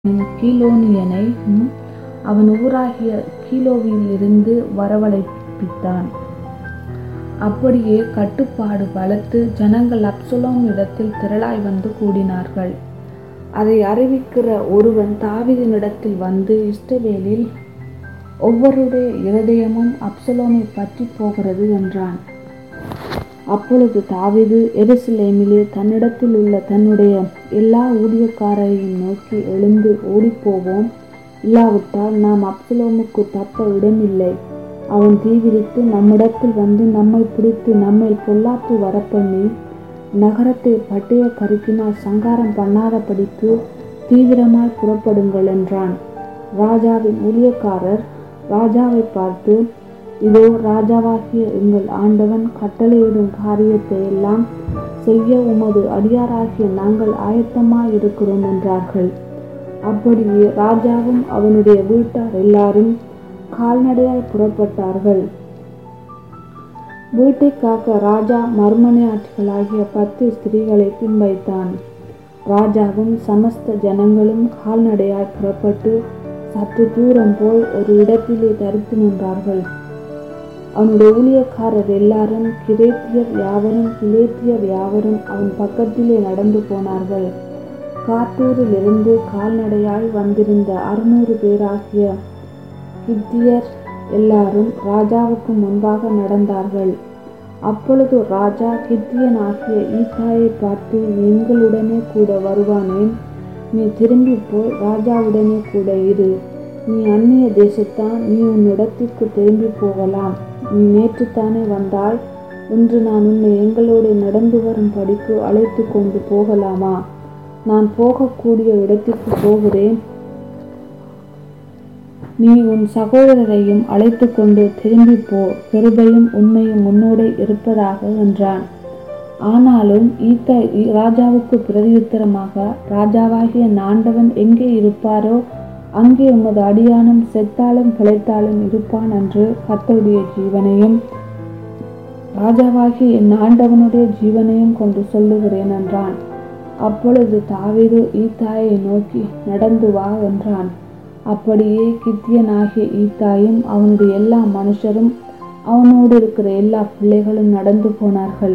கீலோனியனையும் அவன் ஊராகிய கீலோவிலிருந்து வரவழைப்பித்தான். அப்படியே கட்டுப்பாடு பலத்து ஜனங்கள் அப்சலோமிடத்தில் திரளாய் வந்து கூடினார்கள். அதை அறிவிக்கிற ஒருவன் தாவீதினிடத்தில் வந்து இஸ்ரவேலில் ஒருவருடைய இருதயமும் அப்சலோமைப் பற்றிப் போகிறது என்றான். அப்பொழுது தாவீது எருசலேமிலே தன்னிடத்திலுள்ள தன்னுடைய எல்லா ஊழியக்காரரையும் நோக்கி எழுந்து ஓடிப்போவோம் இல்லாவிட்டால் நாம் அப்சலோமுக்குத் தப்ப இடமில்லை. அவன் தீவிரித்து நம்மிடத்தில் வந்து நம்மைப் பிடித்து நம்மேல் பொல்லாப்பு வரப்பண்ணி நகரத்தைப் பட்டயக் கருக்கினால் சங்காரம் பண்ணாதபடிக்கு தீவிரமாய்ப் புறப்படுங்கள் என்றான். ராஜாவின் ஊழியக்காரர் ராஜாவைப் பார்த்து இதோ ராஜாவாகிய எங்கள் ஆண்டவன் கட்டளையிடும் காரியத்தை எல்லாம் செய்ய உமது அடியாராகிய நாங்கள் ஆயத்தமாயிருக்கிறோம் என்றார்கள். அப்படியே ராஜாவும் அவனுடைய வீட்டார் எல்லாரும் கால்நடையாய்ப் புறப்பட்டார்கள். வீட்டைக் காக்க ராஜா மறுமனையாட்டிகளாகிய பத்து ஸ்திரீகளைப் பின் வைத்தான். ராஜாவும் சமஸ்த ஜனங்களும் கால்நடையாய்ப் புறப்பட்டு சற்றுத் தூரம் போய் ஒரு இடத்திலே தரித்து நின்றார்கள். அவனுடைய ஊழியக்காரர் எல்லாரும் கிரேத்தியர் யாவரும் பிலேத்தியர் யாவரும் அவன் பக்கத்திலே நடந்து போனார்கள். காத்தூரிலிருந்து கால்நடையாய் வந்திருந்த அறுநூறு பேராகிய கித்தியர் எல்லாரும் ராஜாவுக்கு முன்பாக நடந்தார்கள். அப்பொழுது ராஜா கித்தியனாகிய ஈத்தாயைப் பார்த்து நீ எங்களுடனே கூட வருவானேன்? நீ திரும்பிப் போய் ராஜாவுடனே கூட இரு. நீ அந்நிய தேசத்தான் நீ உன் இடத்திற்குத் திரும்பிப் போகலாம். நீ நேற்றுத்தானே வந்தாய். இன்று நான் உன்னை எங்களோடே நடந்து வரும்படிக்கு அழைத்துக் கொண்டு போகலாமா? நான் போகக்கூடிய இடத்திற்குப் போகிறேன். நீ உன் சகோதரரையும் அழைத்துக்கொண்டு திரும்பிப் போ கிருபையும் உண்மையும் உன்னோடே இருப்பதாக என்றான். ஆனாலும் ஈத்தாய் ராஜாவுக்குப் பிரதியுத்தரமாக ராஜாவாகிய என் ஆண்டவன் எங்கே இருப்பாரோ அங்கே உமது அடியானும் செத்தாலும் பிழைத்தாலும் இருப்பான் என்று கர்த்தருடைய ஜீவனையும் ராஜாவாகிய என் ஆண்டவனுடைய ஜீவனையும் கொண்டு சொல்லுகிறேன் என்றான். அப்பொழுது தாவீது ஈத்தாயை நோக்கி நடந்து வா என்றான். அப்படியே கித்தியனாகிய ஈத்தாயும் அவனுடைய எல்லா மனுஷரும் அவனோடிருக்கிற எல்லா பிள்ளைகளும் நடந்து போனார்கள்.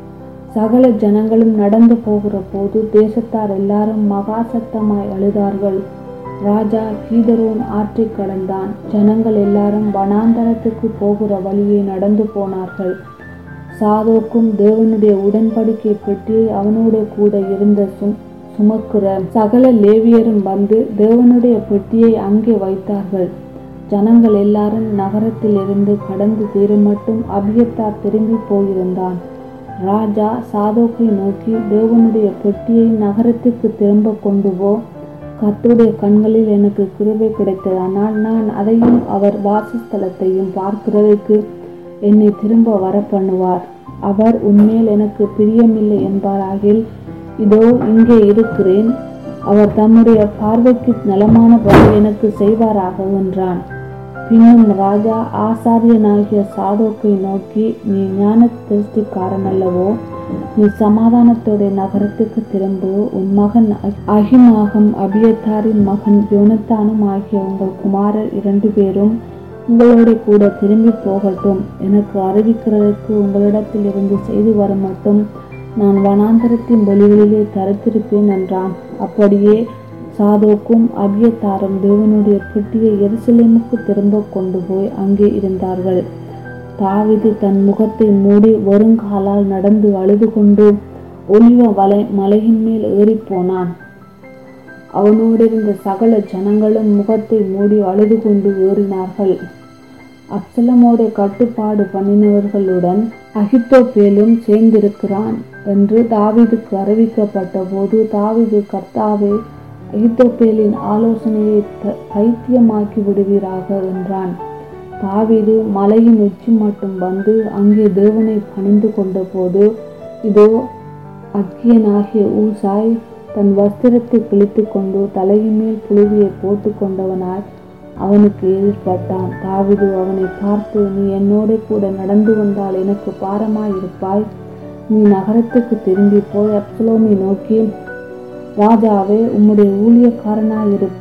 சகல ஜனங்களும் நடந்து போகிறபோது தேசத்தார் எல்லாரும் மகா சத்தமாய் அழுதார்கள். ராஜா கீதரோன் ஆற்றைக் கடந்தான். ஜனங்கள் எல்லாரும் வனாந்தரத்துக்குப் போகிற வழியே நடந்து போனார்கள். சாதோக்கும் தேவனுடைய உடன்படிக்கைப் பெட்டியை அவனோடே கூட இருந்த சுமக்கிற சகல லேவியரும் வந்து தேவனுடைய பெட்டியை அங்கே வைத்தார்கள். ஜனங்கள் எல்லாரும் நகரத்திலிருந்து கடந்து தீருமட்டும் அபியத்தார் திரும்பிப் போயிருந்தான். ராஜா சாதோக்கை நோக்கி தேவனுடைய பெட்டியை நகரத்திற்குத் திரும்பக் கொண்டு போ. கர்த்தருடைய கண்களில் எனக்குக் கிருபை கிடைத்ததானால் நான் அதையும் அவர் வாசஸ்தலத்தையும் பார்க்கிறதற்கு என்னைத் திரும்ப வரப்பண்ணுவார். அவர் உன்மேல் எனக்குப் பிரியமில்லை என்பாராகில் இதோ இங்கே இருக்கிறேன். அவர் தம்முடைய பார்வைக்கு நலமானபடி எனக்குச் செய்வாராக என்றான். பின்னும் ராஜா ஆசாரியனாகிய சாதோக்கை நோக்கி நீ ஞானதிருஷ்டிக்காரனல்லவோ? நீ சமாதானத்தோடே நகரத்துக்குத் திரும்பு. உன் மகன் அகிமாகம் அபியத்தாரின் மகன் யோனத்தானும் ஆகிய உங்கள் குமாரர் இரண்டு பேரும் உங்களோடே கூடத் திரும்பிப் போகட்டும். எனக்கு அறிவிக்கிறதற்கு உங்களிடத்திலிருந்து செய்தி வருமட்டும் நான் வனாந்தரத்தின் வெளிகளிலே தரித்திருப்பேன் என்றான். அப்படியே சாதோக்கும் அபியத்தாரும் தேவனுடைய பெட்டியை எருசலேமுக்குத் திரும்பக் கொண்டு போய் அங்கே இருந்தார்கள். தாவீது தன் முகத்தை மூடி வெறுங்காலால் நடந்து அழுதுகொண்டு ஒலிவ மலையின்மேல் ஏறிப்போனான். அவனோடிருந்த சகல ஜனங்களும் முகத்தை மூடி அழுதுகொண்டு ஏறினார்கள். அப்சலோமோடே கட்டுப்பாடு பண்ணினவர்களுடன் அகித்தோப்பேலும் சேர்ந்திருக்கிறான் என்று தாவீதுக்கு அறிவிக்கப்பட்டபோது தாவீது கர்த்தாவே அகித்தோப்பேலின் ஆலோசனையைப் பைத்தியமாக்கி விடுவீராக என்றான். தாவீது மலையின் உச்சிமட்டும் வந்து அங்கே தேவனைப் பணிந்து கொண்டபோது இதோ அற்கியனாகிய ஊசாய் தன் வஸ்திரத்தைக் கிழித்துக்கொண்டு தலையின்மேல் புழுதியைப் போட்டுக் கொண்டவனாய் அவனுக்கு எதிர்ப்பட்டான். தாவீது அவனைப் பார்த்து நீ என்னோடே கூட நடந்து வந்தால் எனக்குப் பாரமாயிருப்பாய். நீ நகரத்துக்குத் திரும்பிப் போய் அப்சலோமை நோக்கி ராஜாவே உம்முடைய ஊழியக்காரனாயிருக்க